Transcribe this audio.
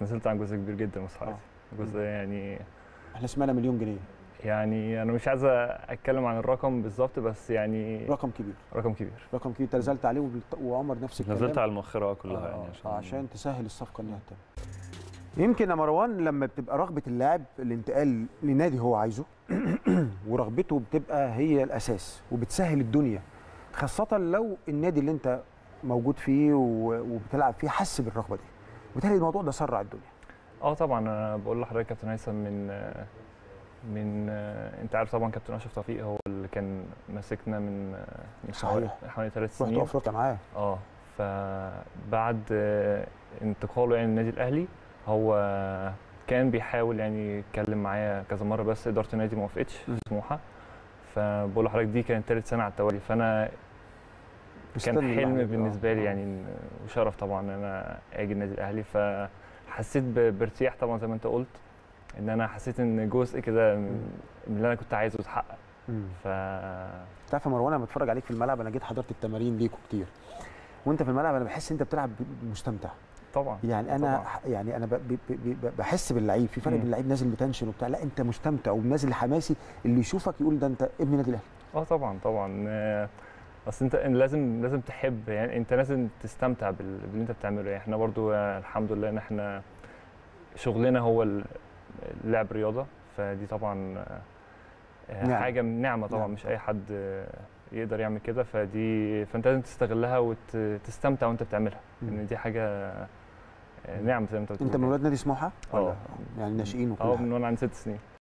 نزلت عن جزء كبير جدا من صحتي جزء يعني احنا سمعنا مليون جنيه يعني انا مش عايز اتكلم عن الرقم بالظبط بس يعني رقم كبير رقم كبير رقم كبير انت نزلت عليه وبالط- وعمر نفس الكلام نزلت على المؤخره كلها آه، يعني عشان, عشان تسهل الصفقه انها تتم يمكن يا مروان لما بتبقى رغبه اللاعب الانتقال لنادي هو عايزه ورغبته بتبقى هي الاساس وبتسهل الدنيا خاصه لو النادي اللي انت موجود فيه و- وبتلعب فيه حس بالرغبه دي وبالتالي الموضوع ده سرع الدنيا اه طبعا انا بقول لحضرتك كابتن هيثم من من انت عارف طبعا كابتن اشرف توفيق هو اللي كان ماسكنا من من حوالي صحيح. حوالي ثلاث رحت سنين افريقيا معاه اه فبعد آه، انتقاله يعني النادي الاهلي هو كان بيحاول يعني يتكلم معايا كذا مره بس اداره النادي ما وافقتش في مم. سموحه فبقول لحضرتك دي كانت ثالث سنه على التوالي فانا كان مستني حلم اللعيب. بالنسبه لي آه. يعني إن- وشرف طبعا ان انا اجي النادي الاهلي فحسيت ب- بارتياح طبعا زي ما انت قلت ان انا حسيت ان جزء كده من من اللي انا كنت عايزه اتحقق مم. ف تعرف يا مروان انا بتفرج عليك في الملعب انا جيت حضرت التمارين ليكوا كتير وانت في الملعب انا بحس انت بتلعب ب- مستمتع طبعا يعني انا طبعاً. ح- يعني انا ب- ب- ب- ب- بحس باللعيب في فرق مم. بين اللعيب نازل بتنشن وبتاع لا انت مستمتع ونازل حماسي اللي يشوفك يقول ده انت ابن نادي الاهلي اه طبعا طبعا آه، اصل انت لازم لازم تحب يعني انت لازم تستمتع بال- باللي انت بتعمله يعني احنا برضو آه، الحمد لله ان احنا شغلنا هو ال- اللعب رياضه فدي طبعا آه، آه، نعمة. حاجه من نعمه طبعا نعمة مش اي حد آه، يقدر يعمل كده فدي فانت لازم تستغلها وتستمتع وانت بتعملها مم. ان دي حاجه آه، نعمه زي ما انت بتقول انت من ولاد نادي سموحه اه ولا يعني ناشئين وكل اه حاجه من وانا عندي ست سنين